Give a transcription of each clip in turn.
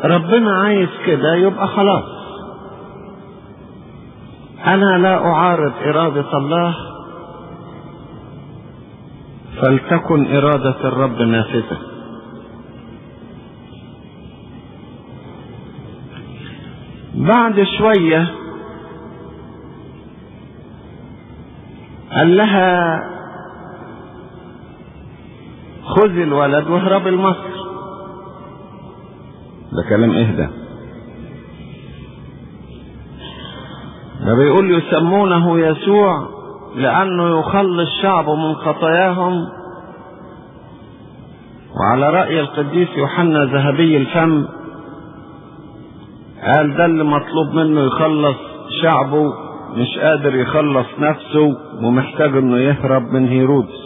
ربنا عايز كده يبقى خلاص انا لا اعارض اراده الله فلتكن اراده الرب نافذه بعد شويه قال لها خذي الولد واهربي لمصر ده كلام اهدى ده بيقول يسمونه يسوع لأنه يخلص شعبه من خطاياهم وعلى رأي القديس يوحنا ذهبي الفم قال ده اللي مطلوب منه يخلص شعبه مش قادر يخلص نفسه ومحتاج انه يهرب من هيرودس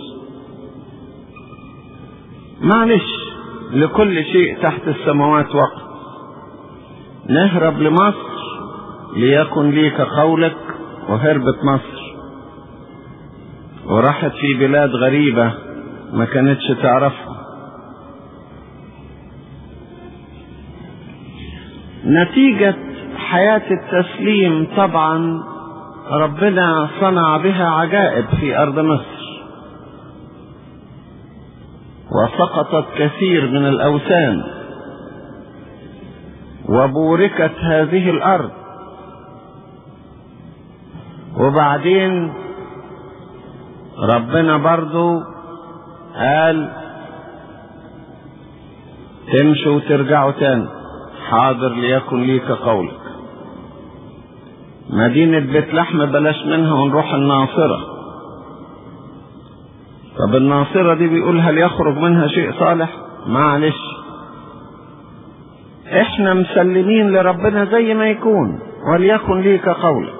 معلش لكل شيء تحت السماوات وقت نهرب لمصر ليكن لي كقولك وهربت مصر وراحت في بلاد غريبة ما كانتش تعرفها نتيجة حياة التسليم طبعا ربنا صنع بها عجائب في أرض مصر وسقطت كثير من الأوثان وبوركت هذه الأرض وبعدين ربنا برضو قال تمشوا وترجعوا تاني حاضر ليكن لي كقولك مدينة بيت لحم بلاش منها ونروح الناصرة طب الناصرة دي بيقول هل يخرج منها شيء صالح معلش احنا مسلمين لربنا زي ما يكون وليكن لي كقولك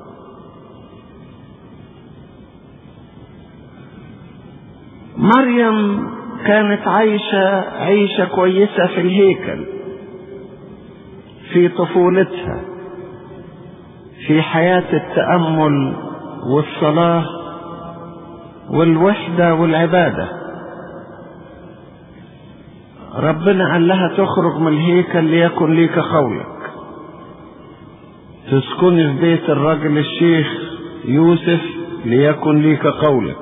مريم كانت عايشة عيشة كويسة في الهيكل في طفولتها في حياة التأمل والصلاة والوحدة والعبادة ربنا قال لها تخرج من الهيكل ليكن ليك قولك تسكني في بيت الرجل الشيخ يوسف ليكن ليك قولك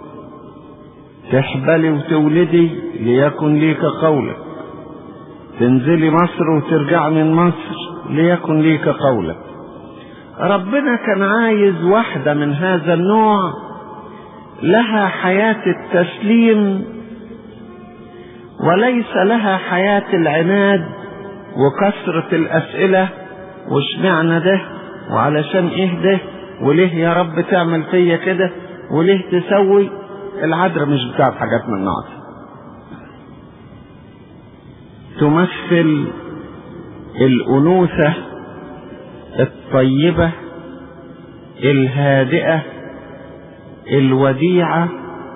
تحبلي وتولدي ليكن ليك قولك تنزلي مصر وترجعي من مصر ليكن ليك قولك ربنا كان عايز واحدة من هذا النوع لها حياة التسليم وليس لها حياة العناد وكثرة الأسئلة واشمعنى ده وعلشان ايه ده وليه يا رب تعمل فيا كده وليه تسوي العذراء مش بتاعت حاجات من النوع ده تمثل الأنوثة الطيبة الهادئة الوديعة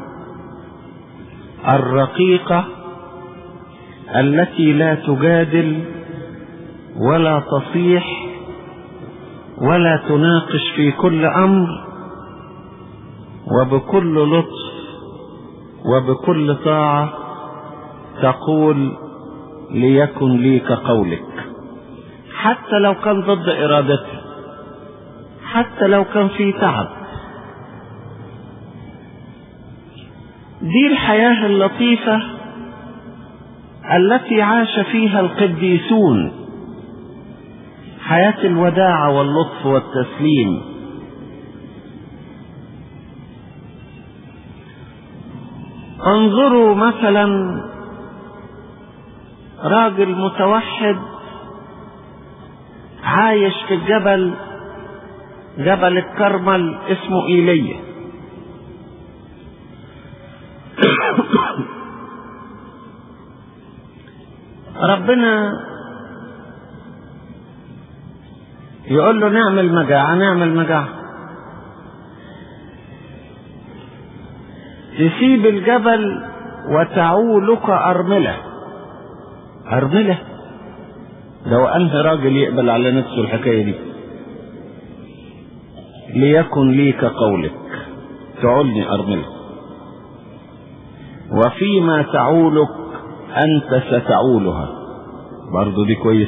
الرقيقة التي لا تجادل ولا تصيح ولا تناقش في كل أمر وبكل لطف وبكل طاعة تقول ليكن لي كقولك حتى لو كان ضد ارادتها حتى لو كان في تعب دي الحياة اللطيفة التي عاش فيها القديسون حياة الوداعة واللطف والتسليم انظروا مثلا راجل متوحد عايش في الجبل جبل الكرمل اسمه ايليا ربنا يقول له نعمل مجاعة نعمل مجاعة تسيب الجبل وتعولك أرملة أرملة لو أنهي راجل يقبل على نفسه الحكاية دي ليكن لي كقولك تعولني أرملة وفيما تعولك أنت ستعولها برضو دي كويس